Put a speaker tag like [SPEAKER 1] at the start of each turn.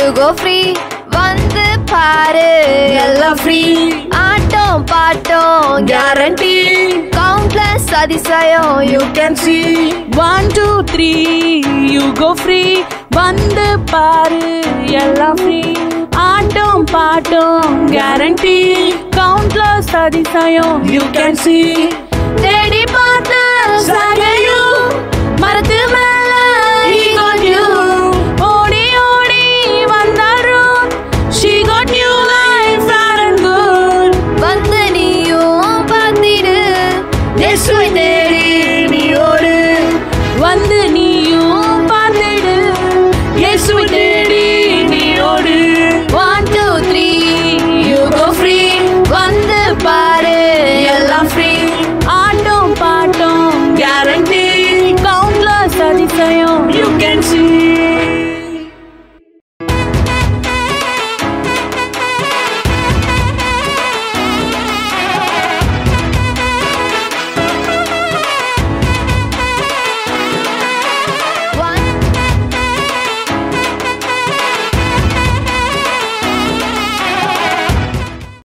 [SPEAKER 1] கோ free வந்து பாரு எல்லாம் ஃப்ரீ ஆட்டம் பாட்டம் கேரண்டி கவுண்ட்லெஸ் அதிசயம் you can see
[SPEAKER 2] one two three you go free வந்து பாரு எல்லாம் ஃப்ரீ ஆட்டம் பாட்டம் கேரண்டி கவுண்ட்லெஸ் அதிசயம் யூ கேன் see தேடி பார்த்து சகல